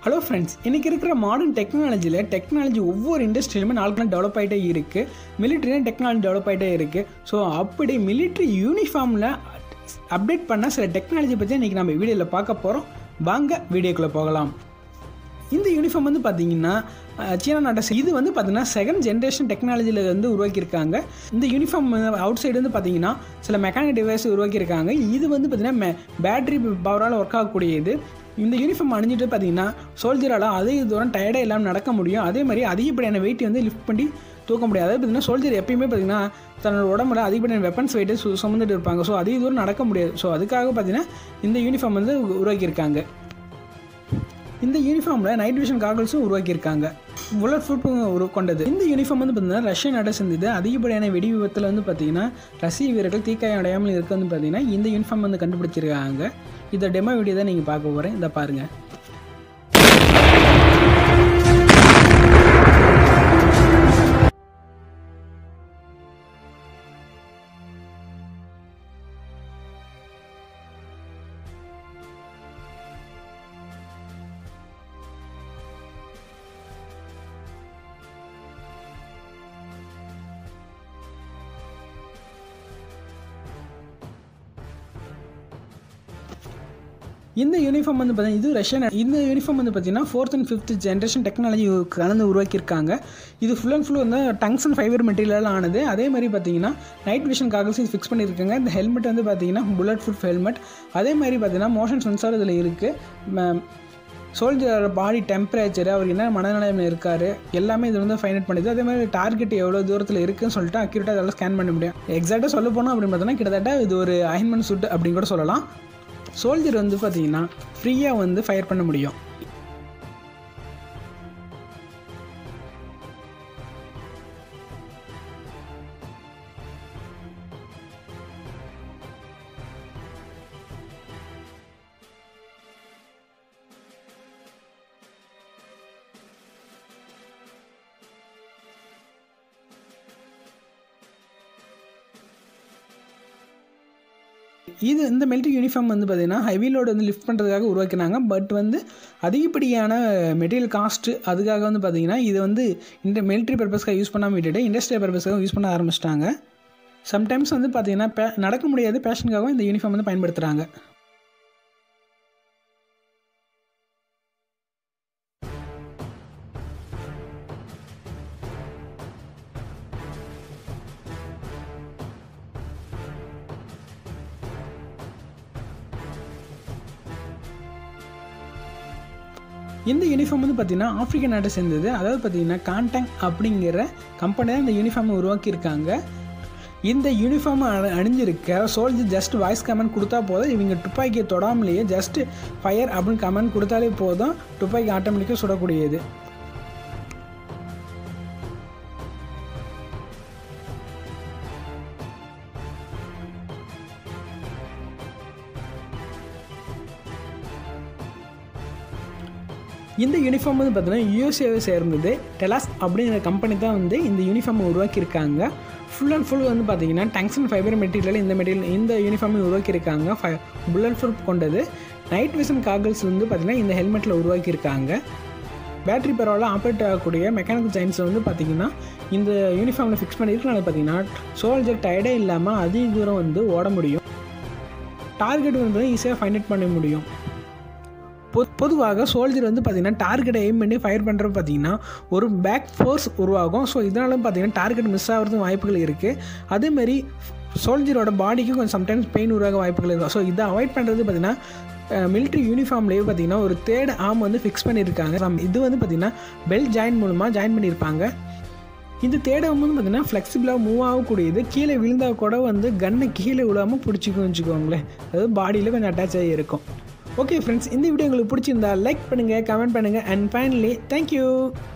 hello friends இன்றைக்கி இருக்கிற modern டெக்னாலஜியில் டெக்னாலஜி ஒவ்வொரு இண்டஸ்ட்ரியிலுமே நாளுக்கு நாள் டெவலப் ஆகிட்டே இருக்குது மிலிட்ரியும் டெக்னாலஜி டெவலப் ஆகிட்டே இருக்குது ஸோ அப்படி மிலிட்ரி யூனிஃபார்மில் அப்டேட் பண்ண சில டெக்னாலஜி பற்றி இன்றைக்கி நம்ம வீடியோவில் பார்க்க போகிறோம் வாங்க வீடியோக்குள்ளே போகலாம் இந்த யூனிஃபார்ம் வந்து பார்த்தீங்கன்னா அஹ், சீனா நாட்டை சே- இது வந்து பார்த்தீங்கன்னா செகண்ட் ஜென்ரேஷன் டெக்னாலஜியில் வந்து உருவாக்கியிருக்காங்க இந்த யூனிஃபார்ம் அவுட் சைடு வந்து பார்த்தீங்கன்னா சில மெக்கானிக் டிவைஸ் உருவாக்கியிருக்காங்க இது வந்து பார்த்தீங்கன்னா பேட்டரி பவரால் ஒர்க் ஆகக்கூடியது இந்த யூனிஃபார்ம் அணிஞ்சிட்டு பார்த்தீங்கன்னா சோல்ஜரால் அதிக தூரம் டயர்டே இல்லாமல் நடக்க முடியும் அதே மாதிரி அதிகப்படியான வெயிட் வந்து லிஃப்ட் பண்ணி தூக்க முடியாது அதாவது பார்த்தீங்கன்னா சோல்ஜர் எப்பயுமே பார்த்தீங்கன்னா தன்னோட உடம்புல அதிகப்படியான வெப்பன்ஸ் வெயிட்டு சு சுமந்துட்டு இருப்பாங்க ஸோ அதிக தூரம் நடக்க முடியாது ஸோ அதுக்காக பார்த்தீங்கன்னா இந்த யூனிஃபார்ம் வந்து உருவாக்கியிருக்காங்க இந்த யூனிஃபார்மில் நைட் விஷன் காகல்ஸும் உருவாக்கியிருக்காங்க புல்லட் ப்ரூஃபும் ஒரு கொண்டது இந்த யூனிஃபார்ம் வந்து பார்த்தீங்கன்னா ரஷ்ய நாட்டை சேர்ந்தது அதிகப்படியான வெடி விபத்தில் வந்து பார்த்தீங்கன்னா ரஷ்ய வீரர்கள் தீக்காயம் அடையாமல் இருக்க வந்து பார்த்தீங்கன்னா இந்த யூனிஃபார்ம் வந்து கண்டுபிடிச்சிருக்காங்க இதை டெமோ வீடியோ தான் நீங்கள் பார்க்க போகிறேன் இதை பாருங்கள் இந்த யூனிஃபார்ம் வந்து பார்த்தீங்கன்னா இது ரஷ்யன் இந்த யூனிஃபார்ம் வந்து பார்த்தீங்கன்னா fourth and fifth generation technology கலந்து உருவாக்கியிருக்காங்க இது ஃபுல் அண்ட் ஃபுல் வந்து டங்ஸ் அண்ட் ஃபைபர் மெட்டீரியல் ஆனது அதே மாதிரி பார்த்தீங்கன்னா நைட் விஷன் காகல்ஸ் இது ஃபிக்ஸ் பண்ணியிருக்காங்க இந்த ஹெல்மெட் வந்து பார்த்தீங்கன்னா புல்லட் ப்ரூஃப் ஹெல்மெட் அதே மாதிரி பார்த்தீங்கன்னா மோஷன் சென்சார் இதில் இருக்குது சோல்ஜரோட பாடி டெம்பரேச்சர் அவர் என்ன மனநிலைமையில் இருக்கார் எல்லாமே இது வந்து ஃபைண்ட் அவுட் பண்ணுது அதே மாதிரி டார்கெட் எவ்வளோ தூரத்தில் இருக்குன்னு சொல்லிட்டு அக்யூரேட்டாக அதெல்லாம் ஸ்கேன் பண்ண முடியும் எக்ஸாக்டாக சொல்ல போனோம் அப்படின்னு பார்த்தோன்னா கிட்டத்தட்ட இது ஒரு அயன்மெண்ட் சுட் அப்படின்னு கூட சொல்லலாம் சோல்ஜர் வந்து பார்த்தீங்கன்னா ஃப்ரீயாக வந்து ஃபயர் பண்ண முடியும் இது இந்த மிலிட்ரி யூனிஃபார்ம் வந்து பார்த்தீங்கன்னா ஹெவி லோடு வந்து லிஃப்ட் பண்ணுறதுக்காக உருவாக்கினாங்க பட் வந்து அதிகப்படியான மெட்டீரியல் காஸ்ட்டு அதுக்காக வந்து பார்த்தீங்கன்னா இது வந்து இந்த மிலிட்ரி பர்பஸ்க்காக யூஸ் பண்ணாமல் விட்டுட்டு இண்டஸ்ட்ரியல் பர்பஸ்க்காக யூஸ் பண்ண ஆரம்பிச்சிட்டாங்க சம்டைம்ஸ் வந்து பார்த்தீங்கன்னா பே நடக்க முடியாத பேஷனுக்காகவும் இந்த யூனிஃபார்ம் வந்து பயன்படுத்துகிறாங்க இந்த யூனிஃபார்ம் வந்து பார்த்தீங்கன்னா ஆப்பிரிக்க நாட்டை சேர்ந்தது அதாவது பார்த்தீங்கன்னா கான்டாங் அப்படிங்கிற கம்பெனி தான் இந்த யூனிஃபார்மை உருவாக்கியிருக்காங்க இந்த யூனிஃபார்ம் அணிஞ்சிருக்க சோல்ஜர் ஜஸ்ட் வாய்ஸ் கமெண்ட் கொடுத்தா போதும் இவங்க துப்பாக்கியை தொடாமலேயே ஜஸ்ட் ஃபயர் அப்படின்னு கமெண்ட் கொடுத்தாலே போதும் துப்பாக்கி ஆட்டோமேட்டிக்காக சுடக்கூடியது இந்த யூனிஃபார்ம் வந்து பார்த்தீங்கன்னா யூஎஸ்ஏவை சேர்ந்தது டெலாஸ் அப்படிங்கிற கம்பெனி தான் வந்து இந்த யூனிஃபார்மை உருவாக்கியிருக்காங்க ஃபுல் அண்ட் ஃபுல் வந்து பார்த்தீங்கன்னா டங்ஸ் அண்ட் ஃபைபர் மெட்டீரியல் இந்த மெட்டீரியல் இந்த யூனிஃபார்மை உருவாக்கியிருக்காங்க ஃபை புல்லட் ப்ரூஃப் கொண்டது நைட் விஷன் காகல்ஸ் வந்து பார்த்தீங்கன்னா இந்த ஹெல்மெட்டில் உருவாக்கியிருக்காங்க பேட்டரி பரவாயில்ல ஆப்ரேட் ஆகக்கூடிய மெக்கானிக்கல் சயின்ஸை வந்து பார்த்தீங்கன்னா இந்த யூனிஃபார்மில் ஃபிக்ஸ் பண்ணியிருக்கனால பார்த்தீங்கன்னா சோல்ஜர் டயர்டே இல்லாமல் அதிக தூரம் வந்து ஓட முடியும் டார்கெட் வந்து ஈஸியாக ஃபைண்ட் அவுட் பண்ண முடியும் பொ- பொதுவாக சோல்ஜர் வந்து பார்த்தீங்கன்னா டார்கெட்டை எய்ம் பண்ணி ஃபயர் பண்ணுறது பார்த்தீங்கன்னா ஒரு பேக் ஃபோர்ஸ் உருவாகும் ஸோ இதனால பார்த்தீங்கன்னா டார்கெட் மிஸ் ஆகிறதும் வாய்ப்புகள் இருக்குது அதேமாரி சோல்ஜரோட பாடிக்கு கொஞ்சம் சம்டைம்ஸ் பெயின் உருவாக வாய்ப்புகள் இருக்கும் ஸோ இதை அவாய்ட் பண்ணுறது பார்த்தீங்கன்னா மிலிட்ரி யூனிஃபார்ம்லேயே பார்த்தீங்கன்னா ஒரு தேர்ட் ஆர்ம் வந்து ஃபிக்ஸ் பண்ணியிருக்காங்க நம்ம இது வந்து பார்த்தீங்கன்னா பெல்ட் ஜாயின் மூலமாக ஜாயின் பண்ணியிருப்பாங்க இந்த தேடை வந்து பார்த்தீங்கன்னா ஃப்ளெக்சிபிளாக மூவ் ஆகக்கூடியது கீழே விழுந்தா கூட வந்து கன்னை கீழே விழாமல் பிடிச்சிக்கும் வச்சுக்கோங்களேன் அதாவது பாடியில் கொஞ்சம் அட்டாச் ஆகி இருக்கும் ஓகே ஃப்ரெண்ட்ஸ் இந்த வீடியோ உங்களுக்கு பிடிச்சிருந்தா லைக் பண்ணுங்கள் கமெண்ட் பண்ணுங்கள் அண்ட் ஃபைனலி தேங்க்யூ